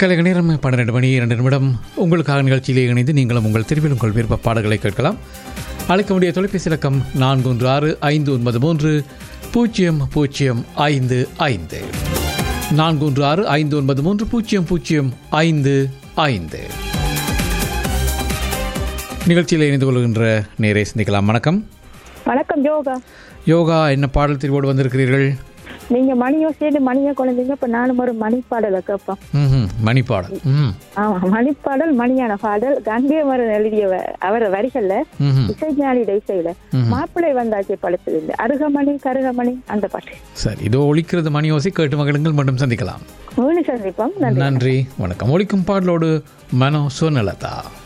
கலைக நேரம் பன்னிரெண்டு மணி இரண்டு நிமிடம் உங்களுக்காக நிகழ்ச்சியிலே இணைந்து நீங்களும் உங்கள் திருவில் உங்கள் விருப்ப பாடல்களை கேட்கலாம் அழைக்க வேண்டிய தொலைபேசி இலக்கம் நான்கு ஒன்று ஆறு ஐந்து ஒன்பது மூன்று பூஜ்ஜியம் பூஜ்ஜியம் ஐந்து ஐந்து நான்கு ஒன்று ஆறு ஐந்து ஒன்பது மூன்று பூஜ்ஜியம் பூஜ்ஜியம் ஐந்து ஐந்து நிகழ்ச்சியில் இணைந்து கொள்கின்ற நேரை சிந்திக்கலாம் வணக்கம் வணக்கம் யோகா யோகா என்ன பாடல் தெரிவோடு வந்திருக்கிறீர்கள் நீங்க மணியோ சேர்ந்து மணியா குழந்தைங்க இப்ப நானும் ஒரு மணிப்பாடலை கேட்போம் ம் மணி பாடல் ம் ஆமா மணிப்பாடல் மணியான பாடல் கங்கேமரன் எழுதிய வ- அவர் வரிகள்ல ம் இசைஞானியோட இசையில மாப்பிள்ளை வந்தாச்சு படத்தில் இருந்து அருகமணி கருகமணி அந்த பாட்டு சரி இதோ ஒழிக்கிறது மணி ஓசை கேட்டு மகிழுங்கள் மட்டும் சந்திக்கலாம் மூணு சந்திப்போம் நன்றி நன்றி வணக்கம் ஒழிக்கும் பாடலோடு மனோ சுவனலதா